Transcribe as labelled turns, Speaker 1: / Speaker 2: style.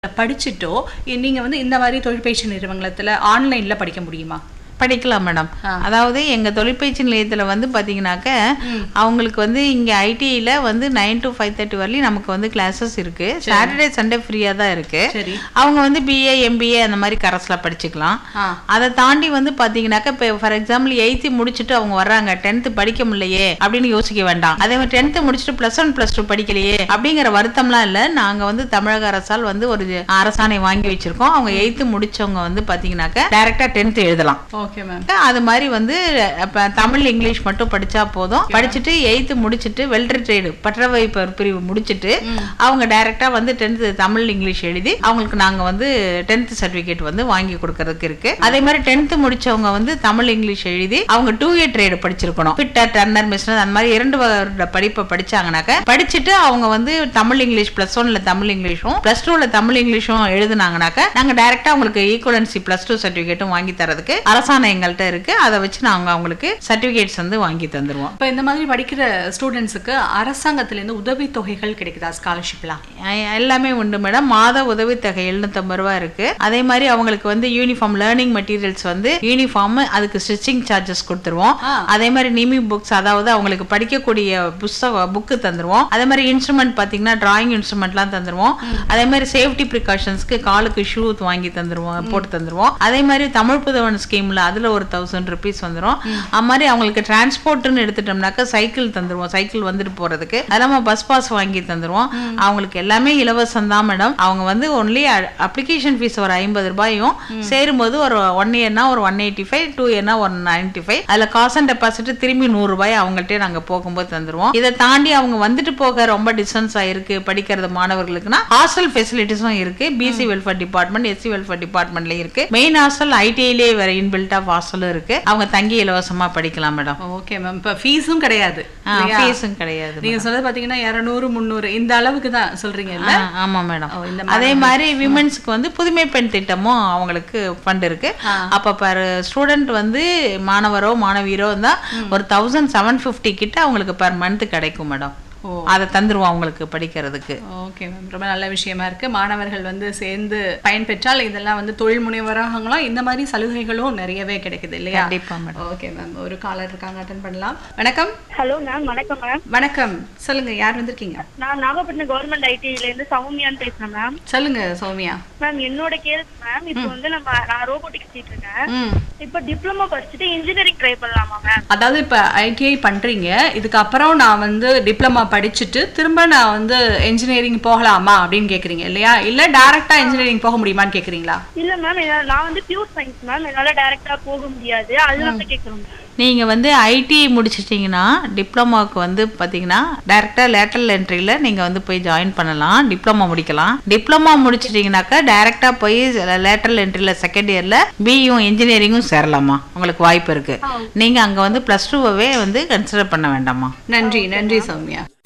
Speaker 1: படிச்சுட்டோ நீங்க வந்து இந்த மாதிரி தொழிற்பயிற்சி நிறுவனத்துல ஆன்லைன்ல படிக்க முடியுமா
Speaker 2: படிக்கலாம் மேடம்
Speaker 1: ஆ.
Speaker 2: அதாவது எங்க தொழிற்பயிற்சி நிலையத்துல வந்து பாத்தீங்கன்னாக்க அவங்களுக்கு வந்து இங்க ஐடிஐல வந்து நைன் டு ஃபைவ் தேர்ட்டி வரலையும் நமக்கு வந்து கிளாஸஸ் இருக்கு சாட்டர்டே சண்டே ஃப்ரீயா தான் இருக்கு
Speaker 1: சரி
Speaker 2: அவங்க வந்து பிஏ எம்பிஏ அந்த மாதிரி கரஸ்ல படிச்சுக்கலாம்
Speaker 1: ஆ
Speaker 2: அதை தாண்டி வந்து பாத்தீங்கன்னாக்க இப்போ ஃபார் எக்ஸாம்பிள் எயித்து முடிச்சுட்டு அவங்க வர்றாங்க டென்த்து படிக்க முடியலையே அப்படின்னு யோசிக்க வேண்டாம் அதே மாதிரி டென்த்து முடிச்சுட்டு ப்ளஸ் ஒன் ப்ளஸ் டூ படிக்கலையே அப்படிங்கிற வருத்தம்லாம் இல்லை நாங்க வந்து தமிழக அரசால் வந்து ஒரு அரசாணை வாங்கி வச்சிருக்கோம் அவங்க எயித்து முடிச்சவங்க வந்து பாத்தீங்கன்னாக்க டைரக்டா டென்த் எழுதலாம்
Speaker 1: ஓகே மேம்
Speaker 2: அது மாதிரி வந்து அப்ப தமிழ் இங்கிலீஷ் மட்டும் படிச்சா போதும் படிச்சுட்டு எயித்து முடிச்சுட்டு வெல்ட்ரி ட்ரேடு பற்றவை ப- பிரிவு முடிச்சுட்டு அவங்க டைரக்டா வந்து டென்த் தமிழ் இங்கிலீஷ் எழுதி அவங்களுக்கு நாங்க வந்து டென்த் சர்டிபிகேட் வந்து வாங்கி கொடுக்கறதுக்கு இருக்கு அதே மாதிரி டென்த் முடிச்சவங்க வந்து தமிழ் இங்கிலீஷ் எழுதி அவங்க டூ இயர் ட்ரேடு படிச்சிருக்கணும் ஃபிட்டர் டர்னர் மிஷினர் அந்த மாதிரி இரண்டு வருட படிப்பை படிச்சாங்கனாக்க படிச்சுட்டு அவங்க வந்து தமிழ் இங்கிலீஷ் பிளஸ் ஒன்ல தமிழ் இங்கிலீஷும் பிளஸ் டூல தமிழ் இங்கிலீஷும் எழுதுனாங்கனாக்க நாங்க டைரக்டா உங்களுக்கு ஈக்குவலன்சி பிளஸ் டூ சர்டிபிகேட்டும் வாங்கி தரதுக்கு அரசாணை எங்கள்கிட்ட இருக்கு அதை வச்சு நாங்க அவங்களுக்கு சர்டிபிகேட்ஸ் வந்து வாங்கி தந்துருவோம்
Speaker 1: இப்போ இந்த மாதிரி படிக்கிற ஸ்டூடெண்ட்ஸுக்கு அரசாங்கத்திலேருந்து உதவித் தொகைகள் கிடைக்குதா ஸ்காலர்ஷிப்லாம்
Speaker 2: எ- எல்லாமே உண்டு மேடம் மாத உதவித்தொகை எழுநூத்தம்பது ரூபா இருக்கு அதே மாதிரி அவங்களுக்கு வந்து யூனிஃபார்ம் லேர்னிங் மெட்டீரியல்ஸ் வந்து யூனிஃபார்ம் அதுக்கு ஸ்டிச்சிங் சார்ஜஸ் கொடுத்துருவோம்
Speaker 1: ஆ.
Speaker 2: அதே மாதிரி நிமி புக்ஸ் அதாவது அவங்களுக்கு படிக்கக்கூடிய புஸ்தக புக்கு தந்துருவோம் அதே மாதிரி இன்ஸ்ட்ருமெண்ட் பாத்தீங்கன்னா டிராயிங் இன்ஸ்ட்ருமெண்ட்லாம் தந்துருவோம் அதே மாதிரி சேஃப்டி ப்ரிகாஷன்ஸ்க்கு காலுக்கு ஷூ வாங்கி தந்துருவோம் போட்டு தந்துருவோம் அதே மாதிரி தமிழ் புதவன் ஸ்கீம்ல அதுல ஒரு தௌசண்ட் ருபீஸ் வந்துரும் அது மாதிரி அவங்களுக்கு டிரான்ஸ்போர்ட்னு எடுத்துட்டோம்னாக்கா சைக்கிள் தந்துருவோம் சைக்கிள் வந்துட்டு போறதுக்கு அது இல்லாம பஸ் பாஸ் வாங்கி தந்துருவோம் அவங்களுக்கு எல்லாமே இலவசம் தான் மேடம் அவங்க வந்து ஒன்லி அப்ளிகேஷன் ஃபீஸ் ஒரு ஐம்பது ரூபாயும் சேரும்போது ஒரு ஒன் இயர்னா ஒரு ஒன் எயிட்டி ஃபைவ் டூ இயர்னா ஒரு நைன்டி ஃபைவ் அதுல காசு அண்ட் டெபாசிட் திரும்பி நூறு ரூபாய் அவங்கள்ட்டே நாங்க போகும்போது தந்துருவோம் இதை தாண்டி அவங்க வந்துட்டு போக ரொம்ப டிஸ்டன்ஸ் ஆயிருக்கு படிக்கிறது மாணவர்களுக்குன்னா ஹாஸ்டல் ஃபெசிலிட்டிஸும் இருக்கு BC welfare department SC welfare டிபார்ட்மெண்ட்லயும் இருக்கு மெயின் ஹாஸ்டல் ஐடிஐலேயே வேற இன்பில்ட் ஆஃப் ஹாஸ்டலும் இருக்கு அவங்க தங்கி இலவசமா படிக்கலாம் மேடம்
Speaker 1: ஓகே மேம் இப்போ ஃபீஸும் கிடையாது இல்லையா?
Speaker 2: ஃபீஸும் கிடையாது
Speaker 1: நீங்க சொல்றது பாத்தீங்கன்னா இரநூறு முந்நூறு இந்த அளவுக்கு தான் சொல்றீங்க இல்ல
Speaker 2: ஆ, ஆமா மேடம்
Speaker 1: ஓ, இந்த
Speaker 2: அதே மாதிரி விமென்ஸ்க்கு வந்து புதுமை பெண் திட்டமும் அவங்களுக்கு ஃபண்ட் இருக்கு அப்ப பர் ஸ்டூடெண்ட் வந்து மாணவரோ மாணவியரோ இருந்தா ஒரு தௌசண்ட் செவன் ஃபிஃப்டி கிட்ட அவங்களுக்கு பர் மந்த் கிடைக்கும் மேடம்
Speaker 1: ஓ.
Speaker 2: அதை தந்துருவோம் அவங்களுக்கு படிக்கிறதுக்கு
Speaker 1: ஓகே மேம் ரொம்ப நல்ல விஷயமா இருக்கு மாணவர்கள் வந்து சேர்ந்து பயன்பெற்றால் இதெல்லாம் வந்து தொழில் முனைவராகலாம் இந்த மாதிரி சலுகைகளும் நிறையவே கிடைக்குது இல்லையா
Speaker 2: கண்டிப்பா மேடம்
Speaker 1: ஓகே மேம் ஒரு காலர் இருக்காங்க அட்டன் பண்ணலாம் வணக்கம்
Speaker 3: ஹலோ மேம் வணக்கம் மேம்
Speaker 1: வணக்கம் சொல்லுங்க யார் வந்திருக்கீங்க
Speaker 3: நான் நாகப்பட்டினம் கவர்மெண்ட் ஐடில இருந்து சௌமியான்னு பேசுறேன் மேம்
Speaker 1: சொல்லுங்க சௌமியா
Speaker 3: மேம் என்னோட கேள்வி மேம் இப்போ வந்து நம்ம நான் ரோபோட்டிக் வச்சுட்டு இருக்கேன்
Speaker 1: ம்
Speaker 3: இப்போ டிப்ளமோ படிச்சுட்டு இன்ஜினியரிங் ட்ரை பண்ணலாமா மேம்
Speaker 1: அதாவது இப்ப ஐடிஐ பண்றீங்க இதுக்கு அப்புறம் நான் வந்து டிப்ளமா படிச்சுட்டு திரும்ப நான் வந்து இன்ஜினியரிங் போகலாமா அப்படின்னு கேக்குறீங்க இல்லையா இல்ல டைரக்டா இன்ஜினியரிங் போக முடியுமான்னு கேக்குறீங்களா
Speaker 3: இல்ல மேம் நான் வந்து பியூர் சயின்ஸ் மேம் என்னால டைரக்டா போக முடியாது அதனால தான் கேக்குறோம்
Speaker 2: நீங்க வந்து ஐடிஐ முடிச்சிட்டீங்கன்னா டிப்ளமாவுக்கு வந்து பாத்தீங்கன்னா டைரக்டா லேட்டரல் என்ட்ரியில நீங்க வந்து போய் ஜாயின் பண்ணலாம் டிப்ளமா முடிக்கலாம் டிப்ளமா முடிச்சிட்டீங்கன்னாக்கா டைரக்டா போய் லேட்டரல் என்ட்ரியில செகண்ட் இயர்ல பியும் இன்ஜினியரிங்கும் சேரலாமா உங்களுக்கு வாய்ப்பு இருக்கு நீங்க அங்க வந்து பிளஸ் டூவே வந்து கன்சிடர் பண்ண வேண்டாமா
Speaker 1: நன்றி நன்றி சௌமியா